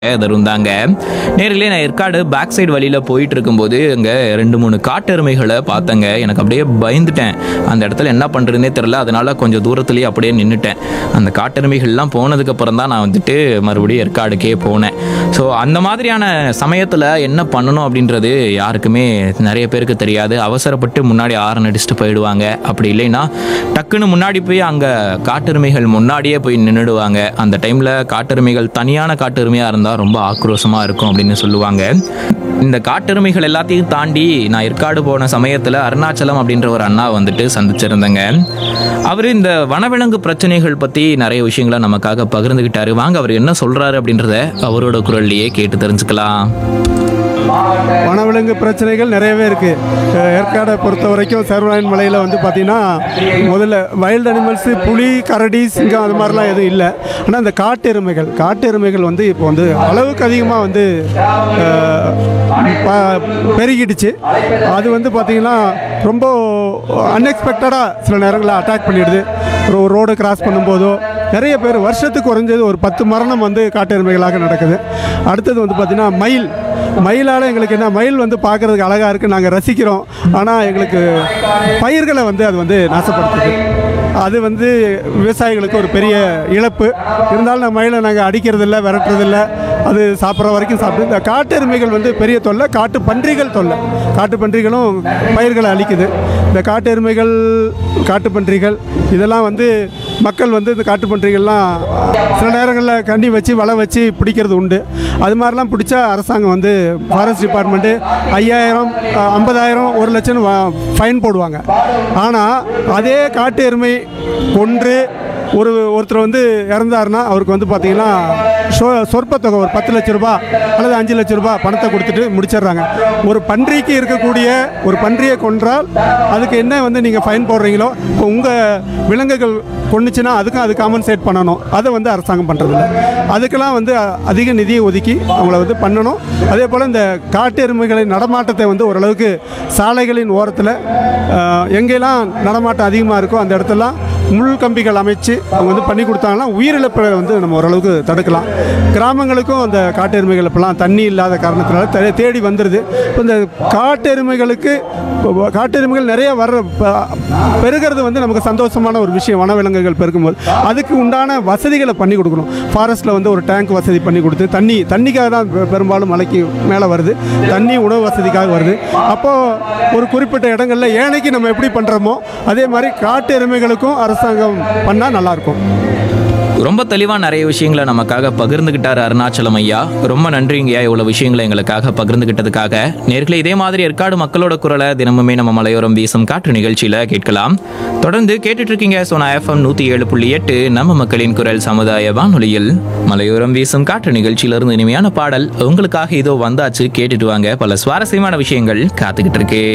இருந்தாங்க நேரிலே நான் ஏற்காடு பேக் சைடு வழியில் போயிட்டு இருக்கும்போது அங்கே ரெண்டு மூணு காட்டெருமைகளை பார்த்தேங்க எனக்கு அப்படியே பயந்துட்டேன் அந்த இடத்துல என்ன பண்ணுறதுனே தெரில அதனால கொஞ்சம் தூரத்துலேயே அப்படியே நின்றுட்டேன் அந்த காட்டெருமைகள்லாம் போனதுக்கப்புறம் தான் நான் வந்துட்டு மறுபடியும் ஏற்காடுக்கே போனேன் ஸோ அந்த மாதிரியான சமயத்தில் என்ன பண்ணணும் அப்படின்றது யாருக்குமே நிறைய பேருக்கு தெரியாது அவசரப்பட்டு முன்னாடி ஆரன் அடிச்சுட்டு போயிடுவாங்க அப்படி இல்லைன்னா டக்குன்னு முன்னாடி போய் அங்கே காட்டெருமைகள் முன்னாடியே போய் நின்றுடுவாங்க அந்த டைமில் காட்டெருமைகள் தனியான காட்டெருமையாக இருந்தால் ரொம்ப ஆக்ரோஷமாக இருக்கும் அப்படின்னு சொல்லுவாங்க இந்த காட்டெருமைகள் எல்லாத்தையும் தாண்டி நான் ஏற்காடு போன சமயத்தில் அருணாச்சலம் அப்படின்ற ஒரு அண்ணா வந்துட்டு சந்திச்சிருந்தேங்க அவர் இந்த வனவிலங்கு பிரச்சனைகள் பற்றி நிறைய விஷயங்களை நமக்காக பகிர்ந்துக்கிட்டாரு வாங்க அவர் என்ன சொல்கிறாரு அப்படின்றத அவரோட குரல்லையே கேட்டு தெரிஞ்சுக்கலாம் வனவிலங்கு பிரச்சனைகள் நிறையவே இருக்குது ஏற்காடை பொறுத்த வரைக்கும் சர்வநாயன் மலையில் வந்து பார்த்திங்கன்னா முதல்ல வைல்டு அனிமல்ஸு புலி கரடி சிங்கம் அது மாதிரிலாம் எதுவும் இல்லை ஆனால் இந்த காட்டெருமைகள் காட்டெருமைகள் வந்து இப்போ வந்து அளவுக்கு அதிகமாக வந்து அஹ், ப- பெருகிடுச்சு அது வந்து பார்த்திங்கன்னா ரொம்ப அன்எக்ஸ்பெக்டடாக சில நேரங்களில் அட்டாக் பண்ணிடுது ஒரு ரோடு கிராஸ் பண்ணும்போதோ நிறைய பேர் வருஷத்துக்கு குறைஞ்சது ஒரு பத்து மரணம் வந்து காட்டெருமைகளாக நடக்குது அடுத்தது வந்து பார்த்திங்கன்னா மயில் மயிலால் எங்களுக்கு என்ன மயில் வந்து பார்க்குறதுக்கு அழகாக இருக்குது நாங்கள் ரசிக்கிறோம் ஆனால் எங்களுக்கு பயிர்களை வந்து அது வந்து நாசப்படுத்துது அது வந்து விவசாயிகளுக்கு ஒரு பெரிய இழப்பு இருந்தாலும் நம்ம மயிலை நாங்கள் அடிக்கிறதில்ல விரட்டுறதில்ல அது சாப்பிட்ற வரைக்கும் சாப்பிட்டு இந்த காட்டு எருமைகள் வந்து பெரிய தொல்லை காட்டு பன்றிகள் தொல்லை காட்டு பன்றிகளும் பயிர்களை அழிக்குது இந்த காட்டு எருமைகள் காட்டு பன்றிகள் இதெல்லாம் வந்து மக்கள் வந்து இந்த காட்டு பன்றிகள்லாம் சில நேரங்களில் கண்டி வச்சு வலை வச்சு பிடிக்கிறது உண்டு அது மாதிரிலாம் பிடிச்சா அரசாங்கம் வந்து ஃபாரஸ்ட் டிபார்ட்மெண்ட்டு ஐயாயிரம் அஹ், ஐம்பதாயிரம் ஒரு லட்சம் ஃபைன் போடுவாங்க ஆனால் அதே காட்டு எருமை கொன்று ஒரு ஒருத்தர் வந்து இறந்தாருன்னா அவருக்கு வந்து பார்த்தீங்கன்னா சொ சொற்பத்தொகை ஒரு பத்து லட்ச ரூபா அல்லது அஞ்சு லட்ச ரூபா பணத்தை கொடுத்துட்டு முடிச்சிடுறாங்க ஒரு பன்றிக்கு இருக்கக்கூடிய ஒரு பன்றியை கொன்றால் அதுக்கு என்ன வந்து நீங்கள் ஃபைன் போடுறீங்களோ இப்போ உங்கள் விலங்குகள் கொண்டுச்சுன்னா அதுக்கும் அது காம்பன்சேட் பண்ணணும் அதை வந்து அரசாங்கம் பண்ணுறதில்ல அதுக்கெல்லாம் வந்து அ- அதிக நிதியை ஒதுக்கி அவங்கள வந்து பண்ணணும் அதே போல் இந்த காட்டு எருமைகளின் நடமாட்டத்தை வந்து ஓரளவுக்கு சாலைகளின் ஓரத்தில் எங்கெல்லாம் நடமாட்டம் அதிகமாக இருக்கோ அந்த இடத்துலலாம் முள் கம்பிகள் அமைச்சு அவங்க வந்து பண்ணி கொடுத்தாங்கன்னா உயிரிழப்பை வந்து நம்ம ஓரளவுக்கு தடுக்கலாம் கிராமங்களுக்கும் அந்த காட்டு எருமைகள் இப்போலாம் தண்ணி இல்லாத காரணத்தினால தே- தேடி வந்துடுது இப்போ இந்த காட்டு எருமைகளுக்கு இப்போ காட்டு எருமைகள் நிறைய வர்ற ப- பெருகிறது வந்து நமக்கு சந்தோஷமான ஒரு விஷயம் வனவிலங்குகள் பெருக்கும்போது அதுக்கு உண்டான வசதிகளை பண்ணி கொடுக்கணும் ஃபாரஸ்ட்டில் வந்து ஒரு டேங்க் வசதி பண்ணி கொடுத்து தண்ணி தண்ணிக்காக தான் பெ- பெரும்பாலும் மலைக்கு மேலே வருது தண்ணி உணவு வசதிக்காக வருது அப்போது ஒரு குறிப்பிட்ட இடங்களில் ஏனைக்கு நம்ம எப்படி பண்ணுறோமோ அதே மாதிரி காட்டு எருமைகளுக்கும் அரசாங்கம் பண்ணால் நல்லாயிருக்கும் ரொம்ப தெளிவாக நிறைய விஷயங்களை நமக்காக பகிர்ந்துக்கிட்டாரு அருணாச்சலம் ஐயா ரொம்ப நன்றிங்கய்யா இவ்வளோ விஷயங்களை எங்களுக்காக பகிர்ந்துக்கிட்டதுக்காக நேர்களே இதே மாதிரி ஏற்காடு மக்களோட குரலை தினமுமே நம்ம மலையோரம் வீசும் காற்று நிகழ்ச்சியில் கேட்கலாம் தொடர்ந்து கேட்டுட்டு இருக்கீங்க சோனா எஃப்எம் நூற்றி ஏழு புள்ளி எட்டு நம்ம மக்களின் குரல் சமுதாய வானொலியில் மலையோரம் வீசும் காற்று நிகழ்ச்சியிலிருந்து இனிமையான பாடல் உங்களுக்காக இதோ வந்தாச்சு கேட்டுட்டு வாங்க பல சுவாரஸ்யமான விஷயங்கள் காத்துக்கிட்டு இருக்கு